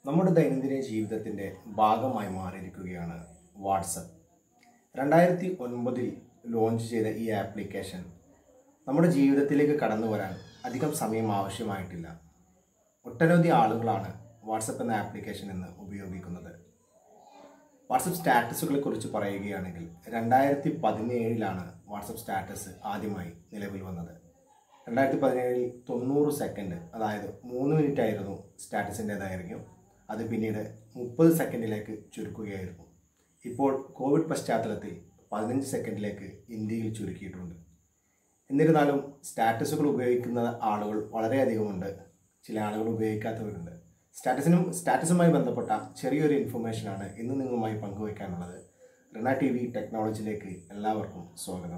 നമ്മുടെ ദൈനംദിന ജീവിതത്തിൻ്റെ ഭാഗമായി മാറിയിരിക്കുകയാണ് വാട്സപ്പ് രണ്ടായിരത്തി ഒൻപതിൽ ലോഞ്ച് ചെയ്ത ഈ ആപ്ലിക്കേഷൻ നമ്മുടെ ജീവിതത്തിലേക്ക് കടന്നു വരാൻ അധികം സമയം ആവശ്യമായിട്ടില്ല ഒട്ടനവധി ആളുകളാണ് വാട്സപ്പ് എന്ന ആപ്ലിക്കേഷൻ ഇന്ന് ഉപയോഗിക്കുന്നത് വാട്സപ്പ് സ്റ്റാറ്റസുകളെ കുറിച്ച് പറയുകയാണെങ്കിൽ രണ്ടായിരത്തി പതിനേഴിലാണ് വാട്സപ്പ് സ്റ്റാറ്റസ് ആദ്യമായി നിലവിൽ വന്നത് രണ്ടായിരത്തി പതിനേഴിൽ തൊണ്ണൂറ് സെക്കൻഡ് അതായത് മൂന്ന് മിനിറ്റ് ആയിരുന്നു സ്റ്റാറ്റസിൻ്റെ ദൈർഘ്യം അത് പിന്നീട് മുപ്പത് സെക്കൻഡിലേക്ക് ചുരുക്കുകയായിരുന്നു ഇപ്പോൾ കോവിഡ് പശ്ചാത്തലത്തിൽ പതിനഞ്ച് സെക്കൻഡിലേക്ക് ഇന്ത്യയിൽ ചുരുക്കിയിട്ടുണ്ട് എന്നിരുന്നാലും സ്റ്റാറ്റസുകൾ ഉപയോഗിക്കുന്ന ആളുകൾ വളരെയധികമുണ്ട് ചില ആളുകൾ ഉപയോഗിക്കാത്തവരുണ്ട് സ്റ്റാറ്റസിനും സ്റ്റാറ്റസുമായി ബന്ധപ്പെട്ട ചെറിയൊരു ഇൻഫർമേഷനാണ് ഇന്ന് നിങ്ങളുമായി പങ്കുവയ്ക്കാനുള്ളത് റിന ടി വി ടെക്നോളജിയിലേക്ക് എല്ലാവർക്കും സ്വാഗതം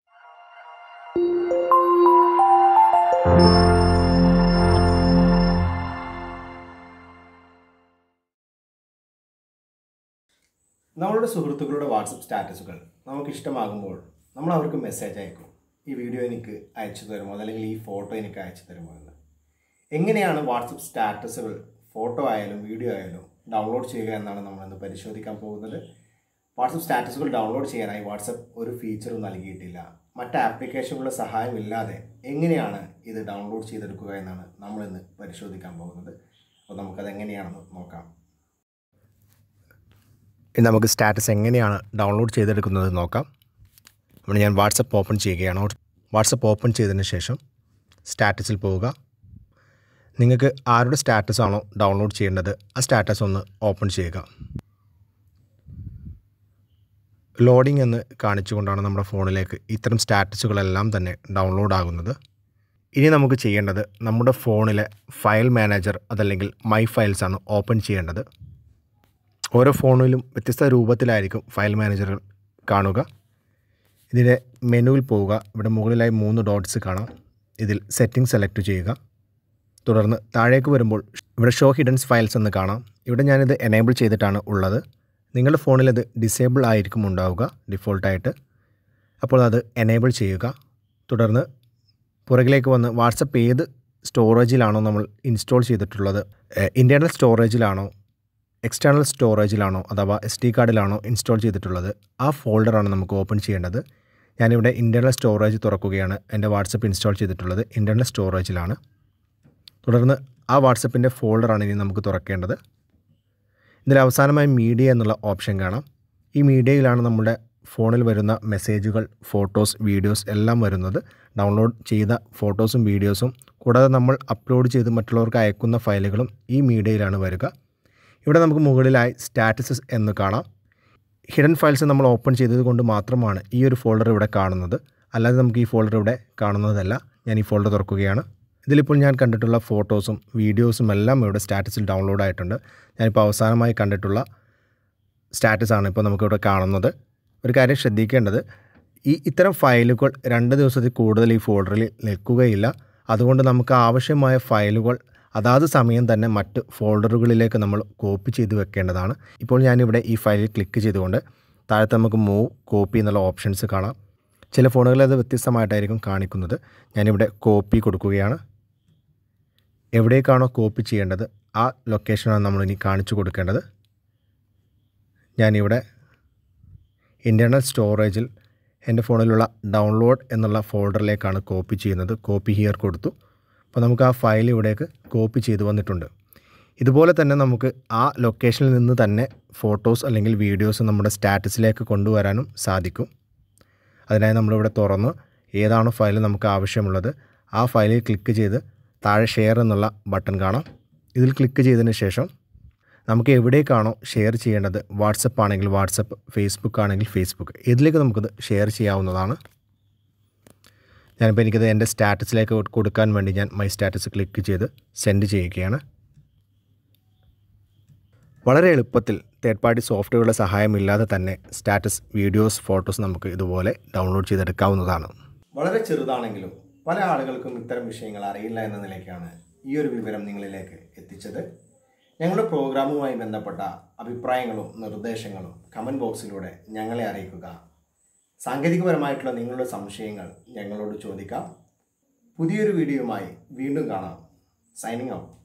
നമ്മളുടെ സുഹൃത്തുക്കളുടെ വാട്സപ്പ് സ്റ്റാറ്റസുകൾ നമുക്ക് ഇഷ്ടമാകുമ്പോൾ നമ്മൾ അവർക്ക് മെസ്സേജ് അയക്കും ഈ വീഡിയോ എനിക്ക് അയച്ചു തരുമോ അല്ലെങ്കിൽ ഈ ഫോട്ടോ എനിക്ക് അയച്ചു തരുമോ എന്ന് എങ്ങനെയാണ് വാട്സപ്പ് സ്റ്റാറ്റസുകൾ ഫോട്ടോ ആയാലും വീഡിയോ ആയാലും ഡൗൺലോഡ് ചെയ്യുക എന്നാണ് നമ്മളിന്ന് പരിശോധിക്കാൻ പോകുന്നത് വാട്സപ്പ് സ്റ്റാറ്റസുകൾ ഡൗൺലോഡ് ചെയ്യാനായി വാട്സപ്പ് ഒരു ഫീച്ചറും നൽകിയിട്ടില്ല മറ്റ് ആപ്ലിക്കേഷനുകളുടെ സഹായമില്ലാതെ എങ്ങനെയാണ് ഇത് ഡൗൺലോഡ് ചെയ്തെടുക്കുക എന്നാണ് നമ്മളിന്ന് പരിശോധിക്കാൻ പോകുന്നത് അപ്പോൾ നമുക്കത് എങ്ങനെയാണെന്ന് നോക്കാം ഇനി നമുക്ക് സ്റ്റാറ്റസ് എങ്ങനെയാണ് ഡൗൺലോഡ് ചെയ്തെടുക്കുന്നത് നോക്കാം ഇവിടെ ഞാൻ വാട്സപ്പ് ഓപ്പൺ ചെയ്യുകയാണ് വാട്സപ്പ് ഓപ്പൺ ചെയ്തതിന് ശേഷം സ്റ്റാറ്റസിൽ പോവുക നിങ്ങൾക്ക് ആരുടെ സ്റ്റാറ്റസ് ആണോ ഡൗൺലോഡ് ചെയ്യേണ്ടത് ആ സ്റ്റാറ്റസ് ഒന്ന് ഓപ്പൺ ചെയ്യുക ലോഡിംഗ് എന്ന് കാണിച്ചുകൊണ്ടാണ് നമ്മുടെ ഫോണിലേക്ക് ഇത്തരം സ്റ്റാറ്റസുകളെല്ലാം തന്നെ ഡൗൺലോഡ് ആകുന്നത് ഇനി നമുക്ക് ചെയ്യേണ്ടത് നമ്മുടെ ഫോണിലെ ഫയൽ മാനേജർ അതല്ലെങ്കിൽ മൈ ഫയൽസ് ആണ് ഓപ്പൺ ചെയ്യേണ്ടത് ഓരോ ഫോണിലും വ്യത്യസ്ത രൂപത്തിലായിരിക്കും ഫയൽ മാനേജറുകൾ കാണുക ഇതിൻ്റെ മെനുവിൽ പോവുക ഇവിടെ മുകളിലായി മൂന്ന് ഡോട്ട്സ് കാണാം ഇതിൽ സെറ്റിംഗ് സെലക്ട് ചെയ്യുക തുടർന്ന് താഴേക്ക് വരുമ്പോൾ ഇവിടെ ഷോ ഹിഡൻസ് ഫയൽസ് എന്ന് കാണാം ഇവിടെ ഞാനിത് എനേബിൾ ചെയ്തിട്ടാണ് ഉള്ളത് നിങ്ങളുടെ ഫോണിൽ ഇത് ഡിസേബിൾ ആയിരിക്കും ഉണ്ടാവുക ഡിഫോൾട്ടായിട്ട് അപ്പോൾ അത് എനേബിൾ ചെയ്യുക തുടർന്ന് പുറകിലേക്ക് വന്ന് വാട്സപ്പ് ഏത് സ്റ്റോറേജിലാണോ നമ്മൾ ഇൻസ്റ്റാൾ ചെയ്തിട്ടുള്ളത് ഇൻറ്റേർണൽ സ്റ്റോറേജിലാണോ എക്സ്റ്റേണൽ സ്റ്റോറേജിലാണോ അഥവാ എസ് ഡി കാർഡിലാണോ ഇൻസ്റ്റാൾ ചെയ്തിട്ടുള്ളത് ആ ഫോൾഡറാണ് നമുക്ക് ഓപ്പൺ ചെയ്യേണ്ടത് ഞാനിവിടെ ഇൻറ്റേർണൽ സ്റ്റോറേജ് തുറക്കുകയാണ് എൻ്റെ വാട്സപ്പ് ഇൻസ്റ്റാൾ ചെയ്തിട്ടുള്ളത് ഇൻറ്റേർണൽ സ്റ്റോറേജിലാണ് തുടർന്ന് ആ വാട്സപ്പിൻ്റെ ഫോൾഡറാണ് ഇനി നമുക്ക് തുറക്കേണ്ടത് ഇതിൽ അവസാനമായി മീഡിയ എന്നുള്ള ഓപ്ഷൻ കാണാം ഈ മീഡിയയിലാണ് നമ്മുടെ ഫോണിൽ വരുന്ന മെസ്സേജുകൾ ഫോട്ടോസ് വീഡിയോസ് എല്ലാം വരുന്നത് ഡൗൺലോഡ് ചെയ്ത ഫോട്ടോസും വീഡിയോസും കൂടാതെ നമ്മൾ അപ്ലോഡ് ചെയ്ത് മറ്റുള്ളവർക്ക് അയക്കുന്ന ഫയലുകളും ഈ മീഡിയയിലാണ് വരിക ഇവിടെ നമുക്ക് മുകളിലായി സ്റ്റാറ്റസസ് എന്ന് കാണാം ഹിഡൻ ഫയൽസ് നമ്മൾ ഓപ്പൺ ചെയ്തത് കൊണ്ട് മാത്രമാണ് ഈ ഒരു ഫോൾഡർ ഇവിടെ കാണുന്നത് അല്ലാതെ നമുക്ക് ഈ ഫോൾഡർ ഇവിടെ കാണുന്നതല്ല ഞാൻ ഈ ഫോൾഡർ തുറക്കുകയാണ് ഇതിലിപ്പോൾ ഞാൻ കണ്ടിട്ടുള്ള ഫോട്ടോസും വീഡിയോസും എല്ലാം ഇവിടെ സ്റ്റാറ്റസിൽ ഡൗൺലോഡ് ആയിട്ടുണ്ട് ഞാനിപ്പോൾ അവസാനമായി കണ്ടിട്ടുള്ള സ്റ്റാറ്റസാണ് ഇപ്പോൾ നമുക്കിവിടെ കാണുന്നത് ഒരു കാര്യം ശ്രദ്ധിക്കേണ്ടത് ഈ ഇത്തരം ഫയലുകൾ രണ്ട് ദിവസത്തിൽ കൂടുതൽ ഈ ഫോൾഡറിൽ നിൽക്കുകയില്ല അതുകൊണ്ട് നമുക്ക് ആവശ്യമായ ഫയലുകൾ അതാത് സമയം തന്നെ മറ്റ് ഫോൾഡറുകളിലേക്ക് നമ്മൾ കോപ്പി ചെയ്ത് വെക്കേണ്ടതാണ് ഇപ്പോൾ ഞാനിവിടെ ഈ ഫയലിൽ ക്ലിക്ക് ചെയ്തുകൊണ്ട് താഴത്തെ നമുക്ക് മൂവ് കോപ്പി എന്നുള്ള ഓപ്ഷൻസ് കാണാം ചില ഫോണുകളിൽ അത് വ്യത്യസ്തമായിട്ടായിരിക്കും കാണിക്കുന്നത് ഞാനിവിടെ കോപ്പി കൊടുക്കുകയാണ് എവിടേക്കാണോ കോപ്പി ചെയ്യേണ്ടത് ആ ലൊക്കേഷനാണ് നമ്മളിനി കാണിച്ചു കൊടുക്കേണ്ടത് ഞാനിവിടെ ഇൻറ്റേർണൽ സ്റ്റോറേജിൽ എൻ്റെ ഫോണിലുള്ള ഡൗൺലോഡ് എന്നുള്ള ഫോൾഡറിലേക്കാണ് കോപ്പി ചെയ്യുന്നത് കോപ്പി ഹിയർ കൊടുത്തു അപ്പോൾ നമുക്ക് ആ ഫയൽ ഇവിടേക്ക് കോപ്പി ചെയ്ത് വന്നിട്ടുണ്ട് ഇതുപോലെ തന്നെ നമുക്ക് ആ ലൊക്കേഷനിൽ നിന്ന് തന്നെ ഫോട്ടോസ് അല്ലെങ്കിൽ വീഡിയോസ് നമ്മുടെ സ്റ്റാറ്റസിലേക്ക് കൊണ്ടുവരാനും സാധിക്കും അതിനായി നമ്മളിവിടെ തുറന്ന് ഏതാണോ ഫയൽ നമുക്ക് ആവശ്യമുള്ളത് ആ ഫയലിൽ ക്ലിക്ക് ചെയ്ത് താഴെ ഷെയർ എന്നുള്ള ബട്ടൺ കാണാം ഇതിൽ ക്ലിക്ക് ചെയ്തതിന് ശേഷം നമുക്ക് എവിടേക്കാണോ ഷെയർ ചെയ്യേണ്ടത് വാട്സപ്പ് ആണെങ്കിൽ വാട്സപ്പ് ഫേസ്ബുക്ക് ആണെങ്കിൽ ഫേസ്ബുക്ക് ഇതിലേക്ക് നമുക്കത് ഷെയർ ചെയ്യാവുന്നതാണ് ഞാനിപ്പോൾ എനിക്കത് എൻ്റെ സ്റ്റാറ്റസിലേക്ക് കൊടുക്കാൻ വേണ്ടി ഞാൻ മൈ സ്റ്റാറ്റസ് ക്ലിക്ക് ചെയ്ത് സെൻഡ് ചെയ്യുകയാണ് വളരെ എളുപ്പത്തിൽ തേർഡ് പാർട്ടി സോഫ്റ്റ്വെയറുകളുടെ സഹായമില്ലാതെ തന്നെ സ്റ്റാറ്റസ് വീഡിയോസ് ഫോട്ടോസ് നമുക്ക് ഇതുപോലെ ഡൗൺലോഡ് ചെയ്തെടുക്കാവുന്നതാണ് വളരെ ചെറുതാണെങ്കിലും പല ആളുകൾക്കും ഇത്തരം വിഷയങ്ങൾ അറിയില്ല എന്ന നിലയ്ക്കാണ് ഈ ഒരു വിവരം നിങ്ങളിലേക്ക് എത്തിച്ചത് ഞങ്ങളുടെ പ്രോഗ്രാമുമായി ബന്ധപ്പെട്ട അഭിപ്രായങ്ങളും നിർദ്ദേശങ്ങളും കമൻറ്റ് ബോക്സിലൂടെ ഞങ്ങളെ അറിയിക്കുക സാങ്കേതികപരമായിട്ടുള്ള നിങ്ങളുടെ സംശയങ്ങൾ ഞങ്ങളോട് ചോദിക്കാം പുതിയൊരു വീഡിയോയുമായി വീണ്ടും കാണാം സൈനിങ് ഔട്ട്